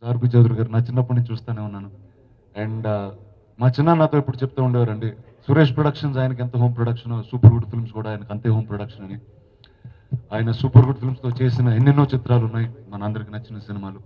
ఆర్పి చౌదరి గారు నా చిన్నప్పటి నుంచి చూస్తూనే ఉన్నాను అండ్ మా చిన్న నాతో ఇప్పుడు చెప్తూ ఉండేవారండి సురేష్ ప్రొడక్షన్స్ ఆయనకి ఎంత home production super good films కూడా ఆయనకి అంతే హోమ్ ప్రొడక్షన్ అని ఆయన సూపర్ గుడ్ ఫిల్మ్స్తో చేసిన ఎన్నెన్నో చిత్రాలు ఉన్నాయి మన అందరికి నచ్చిన సినిమాలు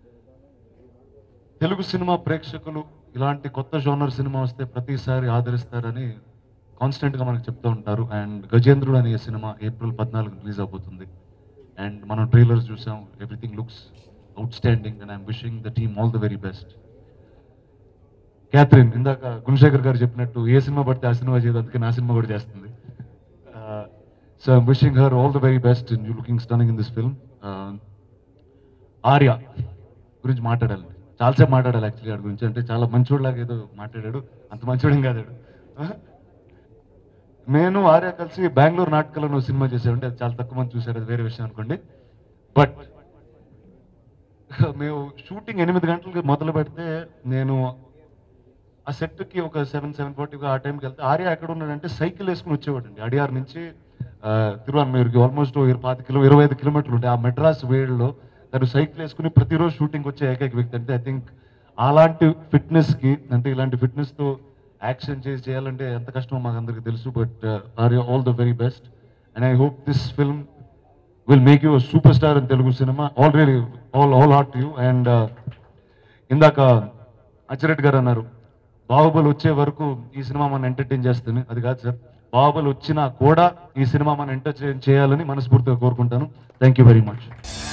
తెలుగు సినిమా ప్రేక్షకులు ఇలాంటి కొత్త జోనర్ సినిమా వస్తే ప్రతిసారి ఆదరిస్తారని కాన్స్టెంట్ గా మనకు చెప్తూ ఉంటారు అండ్ గజేంద్రుడు అనే సినిమా ఏప్రిల్ పద్నాలుగు రిలీజ్ అవబోతుంది అండ్ మనం ట్రైలర్స్ చూసాం everything looks outstanding and I'm wishing the team all the very best Catherine ఇందాక గుణశేఖర్ గారు చెప్పినట్టు ఏ సినిమా పడితే ఆ సినిమా చేయదు అందుకే నా సినిమా కూడా చేస్తుంది so I'm wishing her all the very best in you looking stunning in this film Arya గురించి మాట్లాడాలి చాలాసేపు మాట్లాడాలి యాక్చువల్లీ వాడి గురించి అంటే చాలా మంచోడిలాగా ఏదో మాట్లాడాడు అంత మంచోడేం కాదు వాడు. నేను ఆర్య కలిసి బెంగళూరు నాటకాలను సినిమా చేసామంటే అది చాలా తక్కువ మంది చూశారు అది వేరే విషయం అనుకోండి బట్ మేము షూటింగ్ ఎనిమిది గంటలకు మొదలు పెడితే నేను ఆ సెట్కి ఒక సెవెన్ సెవెన్ ఫార్టీగా ఆ టైంకి వెళ్తే ఆర్య ఎక్కడ ఉన్నాడంటే సైకిల్ వేసుకుని వచ్చేవాడు అండి అడియార్ నుంచి తిరువన్మయూర్కి ఆల్మోస్ట్ పాతి కిలో ఇరవై ఐదు కిలోమీటర్లు ఉంటాయి ఆ మెడ్రాస్ వేడిలో తను సైకిల్ వేసుకుని ప్రతిరోజు షూటింగ్ వచ్చే ఏకైక వ్యక్తి అంటే ఐ థింక్ అలాంటి ఫిట్నెస్కి అంటే ఇలాంటి ఫిట్నెస్తో యాక్షన్ చేసి చేయాలంటే ఎంత కష్టమో మాకు అందరికీ తెలుసు but are all the very best and I hope this film will make you super star in Telugu సినిమా already all all heart you and ఇందాక అచ్చిరెడ్డి గారు అన్నారు బాహుబలి వచ్చే వరకు ఈ సినిమా మనం ఎంటర్టైన్ చేస్తుంది అది కాదు సార్ బాహుబలి వచ్చినా కూడా ఈ సినిమా మనం ఎంటర్టైన్ చేయాలని మనస్ఫూర్తిగా కోరుకుంటాను థ్యాంక్ యూ వెరీ మచ్